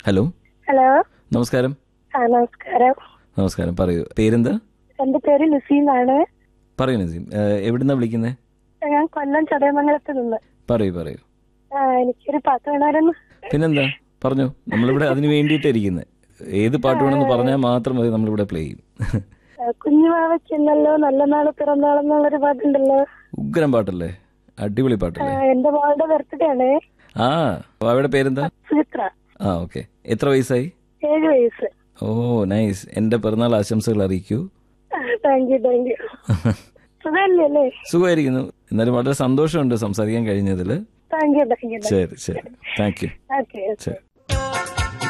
hello hello നമസ്കാരം ആ നമസ്കാരം നമസ്കാരം പറയൂ പേരെന്താ എന്റെ പേര് ലുസീന്നാണ് പറയൂ നസീം ഏഹ്, എവിടുന്നാ വിളിക്കുന്നത് ഞാൻ കൊല്ലം ചടയമംഗലത്ത് നിന്ന് പറയൂ പറയൂ ആ എനിക്കൊരു പാട്ട് വേണമായിരുന്നു പിന്നെന്താ പറഞ്ഞോ നമ്മളിവിടെ അതിന് വേണ്ടിയിട്ടാണ് ഇരിക്കുന്നത് ഏത് പാട്ട് വേണമെന്ന് പറഞ്ഞാൽ മാത്രം മതി നമ്മളിവിടെ പ്ലേ ചെയ്യും ആ, കുഞ്ഞുവാവയ്ക്കെന്നല്ലോ നല്ല നാള് പിറന്നാളെന്നുള്ളൊരു പാട്ടുണ്ടല്ലോ ഉഗ്രം പാട്ടല്ലേ അടിപൊളി ആ, പാട്ടല്ലേ എന്റെ മോളുടെ ബർത്ത്ഡേ ആണ് ആ അവയുടെ പേരെന്താ സുചിത്ര ആ ഓക്കെ എത്ര വയസ്സായി ഏഴ് വയസ്സ് ഓ നൈസ് എൻ്റെ പിറന്നാൾ ആശംസകൾ അറിയിക്കൂ താങ്ക് യു താങ്ക് യു സുഖമല്ലേ അല്ലേ സുഖമായിരിക്കുന്നു എന്നാലും വളരെ സന്തോഷമുണ്ട് സംസാരിക്കാൻ കഴിഞ്ഞതിൽ താങ്ക് യു താങ്ക് യു ശരി ശരി താങ്ക് യു ഓക്കെ ശരി